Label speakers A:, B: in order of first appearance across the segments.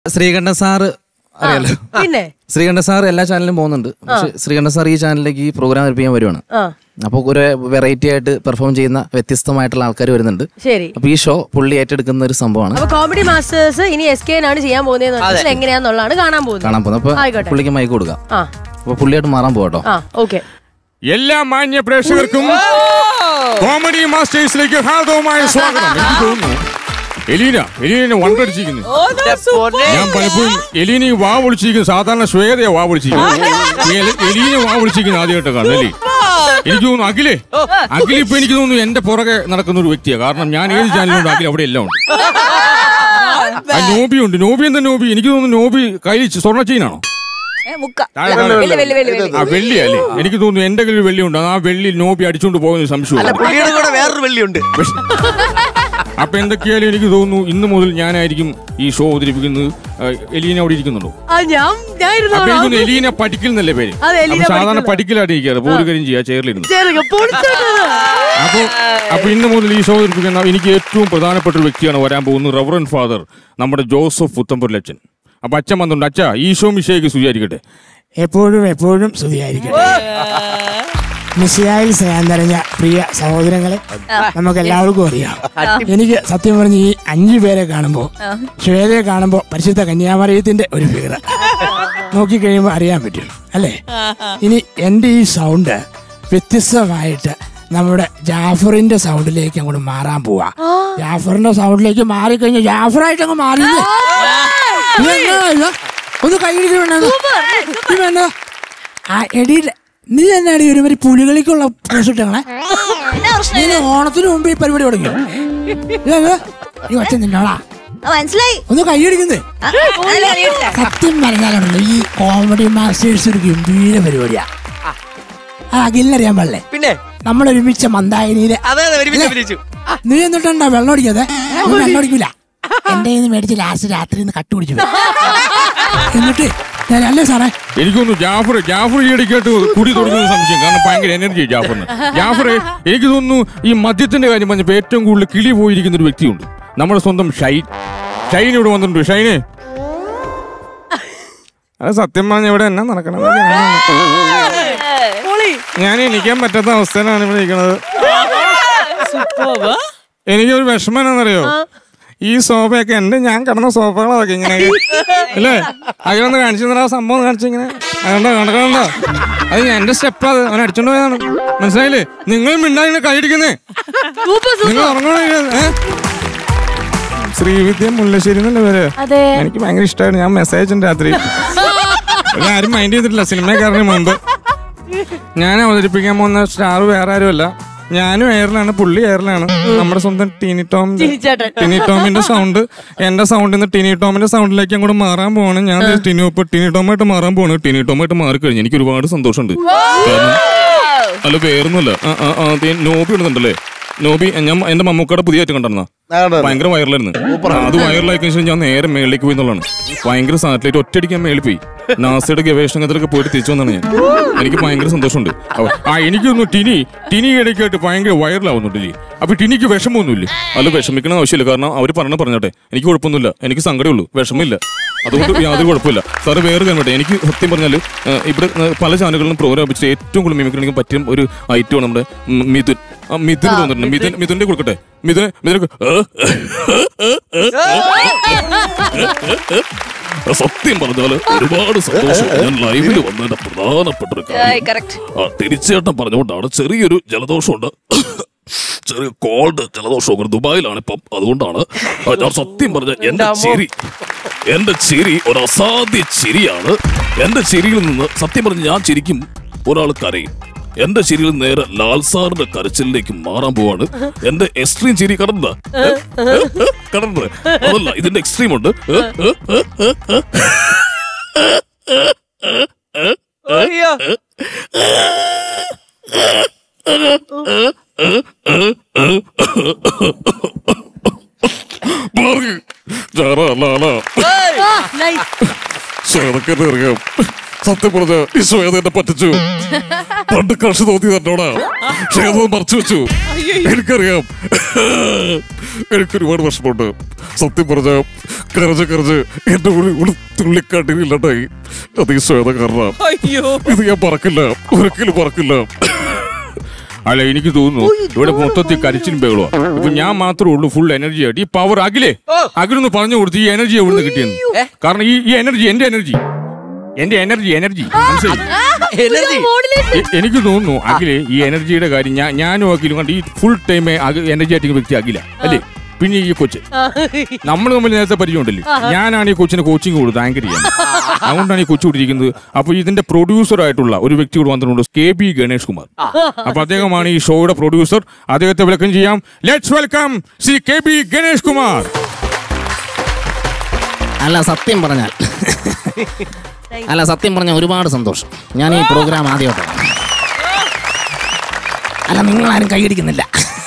A: Sreekandan sir അറിയാലോ
B: പിന്നെ
A: Sreekandan sir എല്ലാ ചാനലിലും പോകുന്നുണ്ട് പക്ഷെ ശ്രീകണ്ഠൻ സാർ ഈ ചാനലിലേക്ക് ഈ പ്രോഗ്രാം ഏൽപ്പിക്കാൻ വരുവാണ്
B: ആ
A: അപ്പോൾ ഒരു വെറൈറ്റി ആയിട്ട് പെർഫോം ചെയ്യുന്ന വ്യത്യസ്തമായിട്ടുള്ള ആൾക്കാർ വരുന്നുണ്ട്
B: ശരി
A: അപ്പൊ ഈ ഷോ പുള്ളി ഏറ്റെടുക്കുന്ന ഒരു സംഭവമാണ്
B: അപ്പൊ കോമഡി മാസ്റ്റേഴ്സ് ഇനി എസ് കെ ആണ് ചെയ്യാൻ പോകുന്നത് എങ്ങനെയാന്നുള്ളതാണ് കാണാൻ പോകുന്നത്
A: കാണാൻ പോകുന്നത് അപ്പൊ
B: ആയിക്കോട്ടെ.
A: പുള്ളിക്ക് മൈക്ക് കൊടുക്കാം
B: ആ
A: അപ്പൊ പുള്ളിയായിട്ട് മാറാൻ പോകട്ടോ
B: ആ ഓക്കെ
C: എല്ലാ മാന്യ പ്രേക്ഷകർക്കും കോമഡി മാസ്റ്റേഴ്സിലേക്ക് ഹാർദവമായ സ്വാഗതം എനിക്ക് തോന്നുന്നു എലീന എലീനെ വണ്ടടിച്ചിരിക്കുന്നു ഞാൻ പലപ്പോഴും എലീന ഈ വാ വിളിച്ചിരിക്കുന്നു സാധാരണ ശ്വേതയെ വാ വിളിച്ചിരിക്കുന്നു എല- എലീനെ വാ വിളിച്ചിരിക്കുന്നു ആദ്യമായിട്ട് കാണല്ലേ എനിക്ക് തോന്നുന്നു അഖിലേ അഖിൽ ഇപ്പൊ എനിക്ക് തോന്നുന്നു എന്റെ പുറകെ നടക്കുന്ന ഒരു വ്യക്തിയാണ് കാരണം ഞാൻ ഏത് ചാനലുണ്ട് അഖിൽ അവിടെ എല്ലാം ഉണ്ട് ആ, നോബി ഉണ്ട് നോബി എന്താ നോബി എനിക്ക് തോന്നുന്നു നോബി കയ്യിൽ സ്വർണ്ണ ചെയിനാണോ താഴെ, താഴെ. ആ വെള്ളിയല്ലേ എനിക്ക് തോന്നുന്നു എന്റെ കയ്യിൽ വെള്ളി ഉണ്ട് ആ വെള്ളി നോബി അടിച്ചോണ്ട് പോകുന്ന സംശയം
D: പുള്ളിയുടെ കൂടെ വേറൊരു വെള്ളിയുണ്ട്
C: അപ്പൊ എന്തൊക്കെയായാലും എനിക്ക് തോന്നുന്നു ഇന്ന് മുതൽ ഞാനായിരിക്കും ഈ ഷോ അവതരിപ്പിക്കുന്നത് ആ, എലീന അവിടെ ഇരിക്കുന്നുണ്ടോ
B: ആ ഞാൻ ഞാൻ
C: അപ്പൊ
B: ഇരുന്നോളാം.
C: എനിക്ക് തോന്നുന്നു എലീന പഠിക്കൽ എന്നല്ലേ പേര്
B: അതെ, എലീന
C: അപ്പൊ സാധാരണ
B: പഠിക്കൽ.
C: പഠിക്കലായിട്ട് ഇരിക്കാറ് പോലും കാര്യം ചെയ്യാ ചെയറിലിരുന്ന്
B: ചെറുക പൊളിച്ചിട്ടത്.
C: അപ്പൊ അപ്പൊ ഇന്ന് മുതൽ ഈ ഷോ അവതരിപ്പിക്കുന്ന എനിക്ക് ഏറ്റവും പ്രധാനപ്പെട്ട ഒരു വ്യക്തിയാണ് വരാൻ പോകുന്നത് റവറൻ ഫാദർ നമ്മുടെ ജോസഫ് പുത്തമ്പുരലച്ചൻ അപ്പൊ അച്ഛൻ വന്നിട്ടുണ്ട് അച്ഛാ ഈ ഷോ മിഷയ്ക്ക് സ്വീകരിക്കട്ടെ
E: എപ്പോഴും എപ്പോഴും സ്തുതിയായിരിക്കട്ടെ മിസ്സിയായിൽ സ്നേഹം നിറഞ്ഞ പ്രിയ സഹോദരങ്ങളെ നമുക്ക് എല്ലാവർക്കും അറിയാം എനിക്ക് സത്യം പറഞ്ഞ് ഈ അഞ്ചു പേരെ കാണുമ്പോൾ ശ്വേതയെ കാണുമ്പോൾ പരിശുദ്ധ കന്യാമറിയത്തിന്റെ ഒരു ഫിഗർ നോക്കിക്കഴിയുമ്പോൾ അറിയാൻ പറ്റും അല്ലേ ഇനി എൻ്റെ ഈ സൗണ്ട് വ്യത്യസ്തമായിട്ട് നമ്മുടെ ജാഫറിന്റെ സൗണ്ടിലേക്ക് അങ്ങോട്ട് മാറാൻ പോവാ ജാഫറിന്റെ സൗണ്ടിലേക്ക് മാറിക്കഴിഞ്ഞാൽ ജാഫറായിട്ട് അങ്ങ് മാറിയില്ലേ ഇതെന്നാ ഇത്? ഒന്ന് കൈയിടിക്കണ ആ എടി നീ എന്നാടി ഒരുമാതിരി പുലികളിക്കുള്ള ഡ്രസ് ഇട്ടങ്ങളെ നീ ഓണത്തിന് മുമ്പ് ഈ പരിപാടി തുടങ്ങിയോ ഇതെന്നാ? ഈ ഒച്ച നിന്നോളാ
F: മനസ്സിലായി
E: ഒന്ന് കൈയടിക്കുന്നേ
F: ആ, അതല്ലേ അറിയില്ല.
E: സത്യം പറഞ്ഞാലുണ്ടല്ലോ ഈ കോമഡി മാസ്റ്റേഴ്സ് ഒരു ഗംഭീര പരിപാടിയാ ആ അഖിലിനറിയാൻ പാടില്ലേ
D: പിന്നെ
E: നമ്മൾ ഒരുമിച്ച മന്ദാകിനിയിലെ
D: അതെ അതെ ഒരുമിച്ച് അഭിനയിച്ചു
E: നീ എന്നിട്ടുണ്ടോ വെള്ളം അടിക്കാതെ നീ വെള്ളം അടിക്കൂല എന്റെ കയ്യിൽ നിന്ന് മേടിച്ച് ലാസ്റ്റ് രാത്രി നിന്ന് കട്ടു പിടിച്ചു പോയി. എന്നിട്ട് ഞാൻ അല്ലേ സാറേ
C: എനിക്ക് തോന്നുന്നു ജാഫർ ജാഫർ ഈ ഇടയ്ക്കായിട്ട് കുടി തുടങ്ങുന്ന സംശയം കാരണം ഭയങ്കര എനർജി ജാഫറിന് ജാഫർ എനിക്ക് തോന്നുന്നു ഈ മദ്യത്തിന്റെ കാര്യം പറഞ്ഞപ്പോ ഏറ്റവും കൂടുതൽ കിളി പോയിരിക്കുന്ന ഒരു വ്യക്തിയുണ്ട് നമ്മുടെ സ്വന്തം ഷൈൻ ഷൈൻ ഇവിടെ വന്നിട്ടുണ്ട് ഷൈനെ അത് സത്യം പറഞ്ഞ ഇവിടെ എന്നാ നടക്കണം ഞാൻ എണീക്കാൻ പറ്റാത്ത അവസ്ഥയിലാണ് ഇവിടെ ഇരിക്കുന്നത് എനിക്കൊരു വിഷമം എന്നാന്നറിയോ ഈ സോഫയൊക്കെ എന്റെ ഞാൻ കിടന്ന സോഫകളൊക്കെ ഇങ്ങനെ അല്ലേ അതിലൊന്ന് കാണിച്ചു തന്നാ ആ സംഭവം കാണിച്ചു ഇങ്ങനെ അതുകൊണ്ടോ കണ്ടോ അത് എന്റെ സ്റ്റെപ്പ് അത് അവൻ അടിച്ചോണ്ട് പോയതാണ് മനസ്സിലായില്ലേ നിങ്ങൾ മിണ്ടായി കൈയടിക്കുന്നേ നിങ്ങൾ ഉറങ്ങണോ ഏ ശ്രീവിദ്യ മുല്ലശ്ശേരി എന്നല്ലേ പേര്
B: അതെ
C: എനിക്ക് ഭയങ്കര ഇഷ്ടമായിരുന്നു ഞാൻ മെസ്സേജ് ഉണ്ട് രാത്രി ഇത് ആരും മൈൻഡ് ചെയ്തിട്ടില്ല സിനിമക്കാരന് മുമ്പ് ഞാൻ അവതരിപ്പിക്കാൻ പോകുന്ന സ്റ്റാർ വേറെ ആരുമല്ല ഞാനും എയറിലാണ് പുള്ളി എയറിലാണ് നമ്മുടെ സ്വന്തം ടീനി ടോം
B: ചിരിച്ചേട്ടൻ.
C: ടിനി ടോമിന്റെ സൗണ്ട് എന്റെ സൗണ്ടിൽ നിന്ന് ടിനി ടോമിന്റെ സൗണ്ടിലേക്ക് അങ്ങോട്ട് മാറാൻ പോവാണ് ഞാൻ ദേ ടിനി ഇപ്പൊ ടിനി ടോമായിട്ട് മാറാൻ പോവാണ് ടിനി ടോമായിട്ട് മാറിക്കഴിഞ്ഞു എനിക്ക് ഒരുപാട് സന്തോഷമുണ്ട് കാരണം അല്ല വേറൊന്നുമല്ല ആ, ആ, ആ, ദേ നോബി ഇടുന്നുണ്ടല്ലേ നോബി ഞാൻ എന്റെ മമ്മൂക്കയുടെ പുതിയ ഐറ്റം കണ്ടിരുന്ന ഭയങ്കര വൈറലായിരുന്നു ആ, അത് വൈറലായി കഴിഞ്ഞാൽ ഞാൻ നേരെ മേളിലേക്ക് പോയി എന്നുള്ളതാണ് ഭയങ്കര സാറ്റലൈറ്റ് ഒറ്റയടിക്കാൻ മേളിൽ പോയി നാസയുടെ ഗവേഷണത്തിലൊക്കെ പോയിട്ട് തിരിച്ചു വന്നാണ് ഞാൻ എനിക്ക് ഭയങ്കര സന്തോഷമുണ്ട് അവ- ആ എനിക്കൊന്നു ടിനി ടിനി ഇടയ്ക്കായിട്ട് ഭയങ്കര വൈറലാവുന്നുണ്ട് ഇല്ലേ അപ്പൊ ടിനിക്ക് വിഷമമൊന്നുമില്ല അല്ല വിഷമിക്കണം ആവശ്യമില്ല കാരണം അവർ പറഞ്ഞ പറഞ്ഞോട്ടെ എനിക്ക് കുഴപ്പമൊന്നുമില്ല എനിക്ക് സങ്കടമുള്ളൂ വിഷമില്ല അതുകൊണ്ട് യാതൊരു കുഴപ്പമില്ല സാറ് വേറെ കാര്യം പറയട്ടെ എനിക്ക് സത്യം പറഞ്ഞാൽ ഇവിടെ ആ, പല ചാനലുകളിലും പ്രോഗ്രാം വെച്ചിട്ട് ഏറ്റവും കൂടുതൽ മിമിക്രിക്ക് പറ്റിയ ഒരു ഐറ്റമാണ് നമ്മുടെ ഉം, മിഥുൻ ആ, മിഥുൻ ഇവിടെ വന്നിട്ടുണ്ട് മിഥുൻ മിഥുന്റെ കൊടുക്കട്ടെ മിഥുൻ മിഥുനൊക്കെ സത്യം പറഞ്ഞാല് ഒരുപാട് സന്തോഷം ഞാൻ ലൈവിൽ വന്നതിന്റെ പ്രധാനപ്പെട്ട ഒരു കാര്യം
F: കറക്റ്റ്
C: ആ തിരിച്ചേട്ടൻ പറഞ്ഞുകൊണ്ടാണ് ചെറിയൊരു ജലദോഷമുണ്ട് ചെറിയ കോൾഡ് ജലദോഷം ഒക്കെ ദുബായിലാണ് ഇപ്പം അതുകൊണ്ടാണ് ആ, ഞാൻ സത്യം പറഞ്ഞ എന്റെ ചിരി എന്റെ ചിരി ഒരു അസാധ്യ ചിരിയാണ് എന്റെ ചിരിയിൽ നിന്ന് സത്യം പറഞ്ഞ് ഞാൻ ചിരിക്കും ഒരാൾ കരയും എന്റെ ചിരിയിൽ നേരെ ലാൽ സാറിന്റെ കരച്ചിലേക്ക് മാറാൻ പോവാണ് എന്റെ എക്സ്ട്രീം ചിരി കടന്ന കടന്നത് അതല്ല ഇതിന്റെ എക്സ്ട്രീം ഉണ്ട് ഏ, ഏ, ഏ, ഏ, ഏ.
D: അയ്യോ
C: Barg! Jara lala.
B: Nice
C: Söderkörröm. സത്യം പറഞ്ഞ ഈ ശ്വേത എന്നെ പറ്റിച്ചു പണ്ട് കർഷ തോന്നി തന്നോടാ ശ്വേത മറച്ചു വെച്ചു എനിക്കറിയാം എനിക്ക് ഒരുപാട് വിഷമമുണ്ട് സത്യം പറഞ്ഞ കരച്ച് കരച്ച് എന്റെ ഒരു ഒരു തുള്ളിക്കാട്ടിനില്ലാണ്ടായി അത് ഈ ശ്വേത കാരണം
G: അയ്യോ
C: ഇത് ഞാൻ പറക്കില്ല ഒരിക്കലും പറക്കില്ല അല്ല എനിക്ക് തോന്നുന്നു ഇവിടെ മൊത്തത്തിൽ കരിച്ചിനും ബഹളോ ഇപ്പൊ ഞാൻ മാത്രമേ ഉള്ളൂ ഫുൾ എനർജി ആയിട്ട് ഈ പവർ അഖിലേ അഖിലൊന്ന് പറഞ്ഞു കൊടുത്ത് ഈ എനർജി എവിടുന്ന് കിട്ടിയെന്ന് കാരണം ഈ ഈ എനർജി എന്റെ എനർജി എന്റെ എനർജി എനർജി മനസ്സിലായി
D: എനർജി
C: എ- എനിക്ക് തോന്നുന്നു അഖിലെ ഈ എനർജിയുടെ കാര്യം ഞാൻ ഞാനും അഖിലും കണ്ട് ഈ ഫുൾ ടൈം എനർജി ആയിട്ട് വ്യക്തി അഖില അല്ലേ പിന്നെ ഈ കൊച്ച് നമ്മൾ തമ്മിൽ നേരത്തെ പരിചയമുണ്ടല്ലേ ഞാനാണ് ഈ കൊച്ചിന് കോച്ചിങ് കൊടുത്ത് ആങ്കർ ചെയ്യാൻ അതുകൊണ്ടാണ് ഈ കൊച്ചു കൊടുത്തിരിക്കുന്നത് അപ്പൊ ഇതിന്റെ പ്രൊഡ്യൂസർ ആയിട്ടുള്ള ഒരു വ്യക്തി കൂടെ വന്നിട്ടുണ്ട് കെ ബി ഗണേഷ് കുമാർ അപ്പൊ അദ്ദേഹമാണ് ഈ ഷോയുടെ പ്രൊഡ്യൂസർ അദ്ദേഹത്തെ വെൽക്കം ചെയ്യാം let's welcome Shri K B Ganesh Kumar
A: അല്ല സത്യം പറഞ്ഞാൽ അല്ല സത്യം പറഞ്ഞാൽ ഒരുപാട് സന്തോഷം ഞാൻ ഈ പ്രോഗ്രാം ആദ്യമായിട്ടാണ് അല്ല നിങ്ങളാരും കൈയടിക്കുന്നില്ല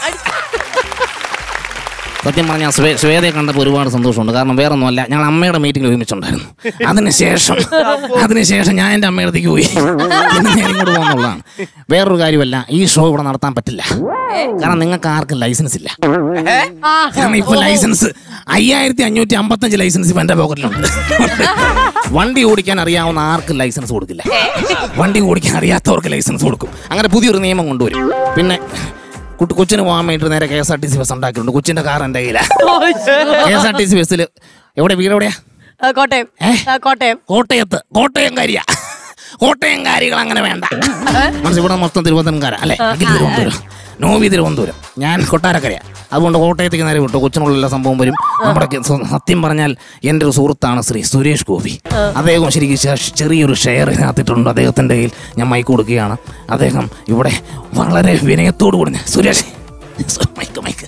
A: സത്യം പറഞ്ഞാൽ ശ്വേ ശ്വേതയെ കണ്ടപ്പോൾ ഒരുപാട് സന്തോഷമുണ്ട് കാരണം വേറെ ഒന്നുമല്ല ഞങ്ങൾ അമ്മയുടെ മീറ്റിംഗിൽ ഒരുമിച്ചുണ്ടായിരുന്നു അതിനുശേഷം അതിനുശേഷം ഞാൻ എൻ്റെ അമ്മയുടെ അടുത്തേക്ക് പോയി പിന്നെ ഞാൻ ഇങ്ങോട്ട് പോകുന്നുള്ളതാണ് വേറൊരു കാര്യമല്ല ഈ ഷോ ഇവിടെ നടത്താൻ പറ്റില്ല കാരണം നിങ്ങൾക്ക് ആർക്കും ലൈസൻസ് ഇല്ല കാരണം ഇപ്പൊ ലൈസൻസ് അയ്യായിരത്തി അഞ്ഞൂറ്റി അമ്പത്തഞ്ച് ലൈസൻസ് ഇപ്പൊ എന്റെ പോക്കറ്റിലുണ്ട് വണ്ടി ഓടിക്കാൻ അറിയാവുന്ന ആർക്കും ലൈസൻസ് കൊടുക്കില്ല വണ്ടി ഓടിക്കാൻ അറിയാത്തവർക്ക് ലൈസൻസ് കൊടുക്കും അങ്ങനെ പുതിയൊരു നിയമം കൊണ്ടുവരും പിന്നെ കുട്ടി കൊച്ചിന് പോകാൻ വേണ്ടി നേരെ K S R T C bus ഉണ്ടാക്കിയിട്ടുണ്ട് കൊച്ചിന്റെ കാർ എൻ്റെ കയ്യിലാണ് K S R T C ബസ്സിൽ എവിടെ വീട് എവിടെയാ
B: ആ, കോട്ടയം
A: ഏ?
B: ആ, കോട്ടയം
A: കോട്ടയത്ത് കോട്ടയംകാരിയാ കോട്ടയംകാരികൾ അങ്ങനെ വേണ്ട മനസ്സിൽ ഇവിടെ മൊത്തം തിരുവനന്തപുരംകാരാ അല്ലെ അഖിൽ തിരുവനന്തപുരം നോവി തിരുവനന്തപുരം ഞാൻ കൊട്ടാരക്കരയാ അതുകൊണ്ട് കോട്ടയത്തേക്ക് നേരെ വിട്ടു കൊച്ചിനുള്ള എല്ലാ സംഭവം വരും നമ്മുടെ കെ- സ്വ- സത്യം പറഞ്ഞാൽ എൻ്റെ ഒരു സുഹൃത്താണ് ശ്രീ സുരേഷ് ഗോപി അദ്ദേഹം ശരിക്കും ശ- ചെറിയൊരു ഷെയർ ഇതിനകത്തിട്ടുണ്ട് അദ്ദേഹത്തിൻ്റെ കയ്യിൽ ഞാൻ മൈക്ക് കൊടുക്കുകയാണ് അദ്ദേഹം ഇവിടെ വളരെ വിനയത്തോടു കൂടി ഞാൻ- സുരേഷ് സു- മൈക്ക് മൈക്ക്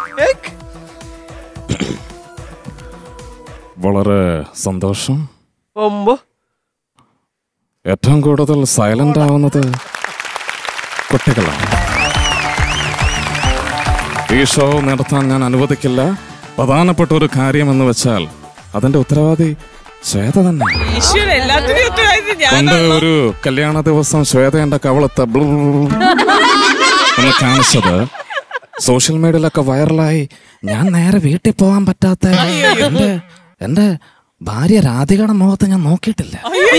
C: വളരെ സന്തോഷം
D: ഒമ്പോ
C: ഏറ്റവും കൂടുതൽ സൈലന്റ് ആവുന്നത് കുട്ടികളാണ് ഈ ഷോ നടത്താൻ ഞാൻ അനുവദിക്കില്ല പ്രധാനപ്പെട്ട ഒരു കാര്യം എന്ന് വെച്ചാൽ അതിന്റെ ഉത്തരവാദി ശ്വേത തന്നെ
G: ഈശ്വര എല്ലാത്തിനും ഉത്തരവാദിത്വം ഞാൻ
C: പണ്ട് ഒരു കല്യാണ ദിവസം ശ്വേത എന്റെ കവളത്ത് ബ്ലൂ എന്ന് കാണിച്ചത് സോഷ്യൽ മീഡിയയിലൊക്കെ വൈറലായി ഞാൻ നേരെ വീട്ടിൽ പോകാൻ പറ്റാത്ത എന്റെ എന്റെ ഭാര്യ രാധികയുടെ മുഖത്ത് ഞാൻ നോക്കിയിട്ടില്ല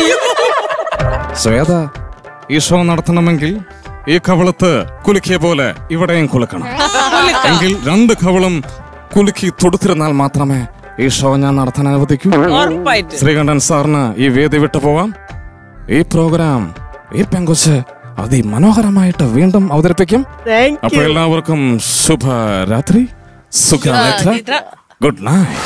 C: ശ്വേത ഈ ഷോ നടത്തണമെങ്കിൽ ഈ കവളത്ത് കുലുക്കിയ പോലെ ഇവിടെയും കുലുക്കണം എങ്കിൽ രണ്ട് കവളും കുലുക്കി തൊടുത്തിരുന്നാൽ മാത്രമേ ഈ ഷോ ഞാൻ നടത്താൻ അനുവദിക്കൂ
G: ഉറപ്പായിട്ട്
C: ശ്രീകണ്ഠൻ സാറിന് ഈ വേദി വിട്ടു പോവാം ഈ പ്രോഗ്രാം ഈ പെങ്കൊച്ച് അതിമനോഹരമായിട്ട് വീണ്ടും അവതരിപ്പിക്കും
B: താങ്ക്
C: അപ്പൊ എല്ലാവർക്കും ശുഭരാത്രി സുഖനിദ്ര ഗുഡ് നൈറ്റ്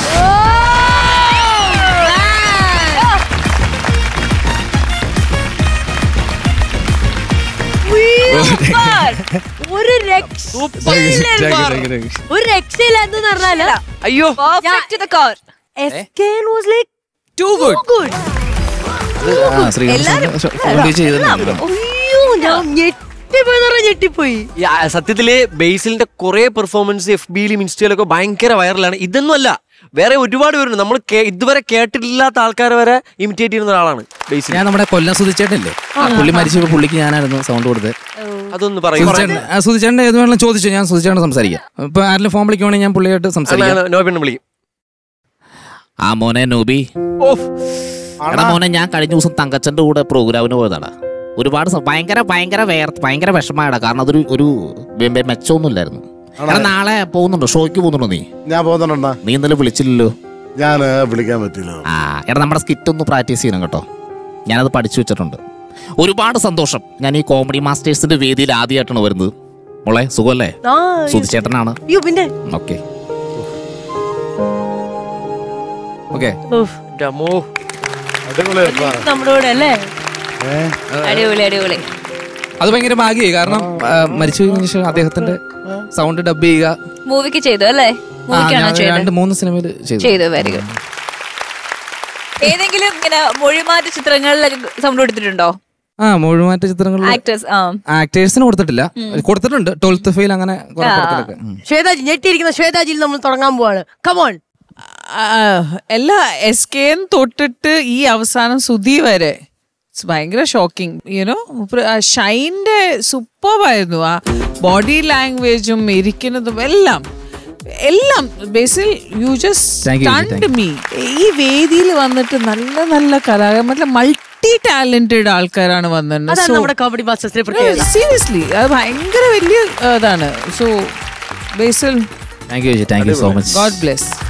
B: ഒരു രക്ഷയില്ല ഒരു രക്ഷയില്ല എന്ന് പറഞ്ഞാല്
D: അയ്യോ
F: Perfect to the core.
B: SKN was like
G: too
B: too
G: good
B: good.
A: ആ ശ്രീകണ്ഠൻ സാർ ചെയ്തിട്ടുണ്ട്
B: അയ്യോ ഞാൻ ഞെട്ടിപ്പോയി എന്ന് പറഞ്ഞാ ഞെട്ടിപ്പോയി
D: ഈ, ആ, സത്യത്തില് ബേസിലിന്റെ കുറെ പെർഫോമൻസ് എഫ് ബിയിലും ഇൻസ്റ്റയിലൊക്കെ ഭയങ്കര വൈറലാണ് ഇതൊന്നും അല്ല വേറെ ഒരുപാട് പേരുണ്ട് നമ്മൾ കേ- ഇതുവരെ കേട്ടിട്ടില്ലാത്ത ആൾക്കാർ വരെ ഇമിറ്റേറ്റ് ചെയ്യുന്ന ഒരാളാണ് ബേസിൽ
A: ഞാൻ നമ്മുടെ കൊല്ലം സുധിച്ചേട്ടല്ലേ പുള്ളി മരിച്ചപ്പോ പുള്ളിക്ക് ഞാനായിരുന്നു സൗണ്ട് കൊടുത്തത്
D: അതൊന്ന് പറയും
A: സുധിച്ചേട്ടൻ ആ, സുധിച്ചേട്ടൻ ഏത് വേണമെങ്കിലും ചോദിച്ചു ഞാൻ സുധിച്ചേട്ടൻ സംസാരിക്കാം ഇപ്പൊ ആരെങ്കിലും ഫോൺ വിളിക്കുവാണെങ്കിൽ ഞാൻ പുള്ളിയായിട്ട് സംസാരിക്കാം
D: നോബിനെ വിളിക്കും
A: ആ മോനെ നോബി എടാ മോനെ ഞാൻ കഴിഞ്ഞ ദിവസം തങ്കച്ചന്റെ കൂടെ പ്രോഗ്രാമിന് പോയതാണ് ഒരുപാട് സ- ഭയങ്കര ഭയങ്കര വേർ ഭയങ്കര വിഷമായടാ കാരണം അതൊരു ഒരു വെ- വെ- മെച്ചമൊന്നുമില്ലായിരുന്നു എടാ നാളെ പോകുന്നുണ്ടോ ഷോയ്ക്ക് പോകുന്നുണ്ടോ നീ
H: ഞാൻ പോകുന്നുണ്ടാ
A: നീ ഇന്നലെ വിളിച്ചില്ലല്ലോ
H: ഞാൻ വിളിക്കാൻ പറ്റില്ല
A: ആ എടാ നമ്മുടെ സ്കിറ്റ് ഒന്ന് പ്രാക്ടീസ് ചെയ്യണം കേട്ടോ ഞാനത് പഠിച്ചു വെച്ചിട്ടുണ്ട് ഒരുപാട് സന്തോഷം ഞാൻ ഈ കോമഡി മാസ്റ്റേഴ്സിന്റെ വേദിയിൽ ആദ്യമായിട്ടാണ് വരുന്നത് മോളെ സുഖമല്ലേ
B: ആ
A: സുധിച്ചേട്ടനാണ്
B: അയ്യോ പിന്നെ
A: ഓക്കെ ഓക്കെ
B: ഉഫ്,
D: ഡമോ
H: അടിപൊളിയപ്പാ.
B: നമ്മുടെ കൂടെ അല്ലേ
F: അടിപൊളി അടിപൊളി
A: അത് ഭയങ്കര ഭാഗ്യമായി കാരണം ആ, മരിച്ചു കഴിഞ്ഞ ശേഷം അദ്ദേഹത്തിന്റെ സൗണ്ട് ഡബ് ചെയ്യുക
F: മൂവിക്ക് ചെയ്തു അല്ലേ
A: ആ,
F: മൂവിക്കാണോ
A: ഞാൻ
F: ചെയ്തത്
A: രണ്ട് മൂന്ന് സിനിമയിൽ ചെയ്തു
F: ചെയ്തു വെരി ഗുഡ് ഏതെങ്കിലും ഇങ്ങനെ മൊഴിമാറ്റ ചിത്രങ്ങളിലൊക്കെ സൗണ്ട് കൊടുത്തിട്ടുണ്ടോ
A: ആ മുഴുമാറ്റ ചിത്രങ്ങളിൽ
F: ആക്ടേഴ്സ് ആ
A: ആക്ടേഴ്സിന് കൊടുത്തിട്ടില്ല കൊടുത്തിട്ടുണ്ട് ട്വൽത്ത് ഫെയിൽ അങ്ങനെ കുറെ പടത്തിലൊക്കെ ഉം.
B: ശ്വേതാജി ഞെട്ടിയിരിക്കുന്ന ശ്വേതാജിയിൽ നമ്മൾ തുടങ്ങാൻ പോവാണ് കമോൺ
G: എല്ലാ എസ് കെ എൻ തൊട്ടിട്ട് ഈ അവസാനം സുധി വരെ It's ഭയങ്കര ഷോക്കിംഗ് യുനോ ഷൈൻ്റെ സൂപ്പർവായിരുന്നു ആ ബോഡി ലാംഗ്വേജും ഇരിക്കുന്നതും എല്ലാം എല്ലാം Basil you just
A: Thank you, thank
G: കണ്ട് മീ ഈ വേദിയിൽ വന്നിട്ട് നല്ല നല്ല കലാകാരന്മാർ മൾട്ടി ടാലന്റഡ് ആൾക്കാരാണ്
B: അതാണ്
G: വന്നത്
B: നമ്മുടെ കോമഡി മാസ്റ്റേഴ്സിന്റെ പ്രത്യേകത
G: സീരിയസ്ലി അത് ഭയങ്കര വലിയ ആ, ഇതാണ് so Basil
A: thank you thank you so much
G: God bless